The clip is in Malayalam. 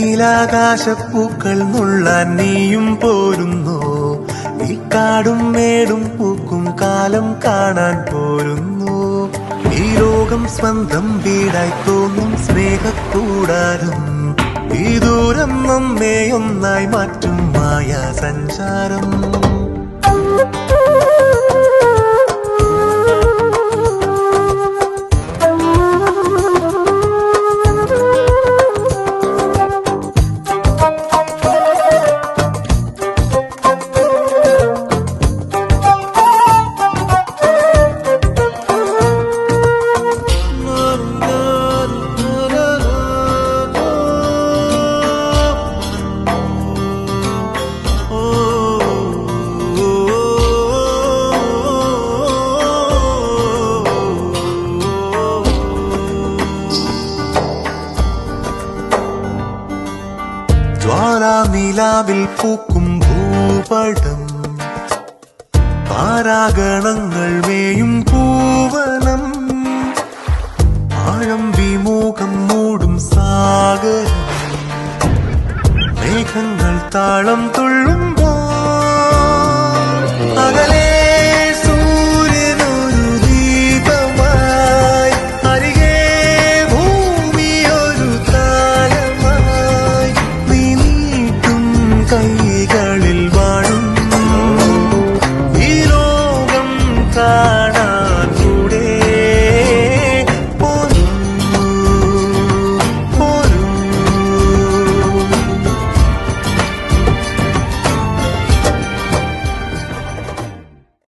നീലാകാശപ്പൂക്കൾ നുള്ളാൻ നീയും പോരുന്നു ഈ കാടും മേടും പൂക്കും കാലം കാണാൻ പോരുന്നു ഈ ലോകം സ്വന്തം വീടായി തോന്നും സ്നേഹക്കൂടാരം ഈ ദൂരം നമ്മെ ഒന്നായി മാറ്റും മായാ സഞ്ചാരം ജ്വാലാനിലാവിൽ പൂക്കും ഭൂപടം താരാഗണങ്ങൾ മേയും പൂവനം ആഴം വിമോകം മൂടും സാഗരം മേഘങ്ങൾ താളം തുള്ളും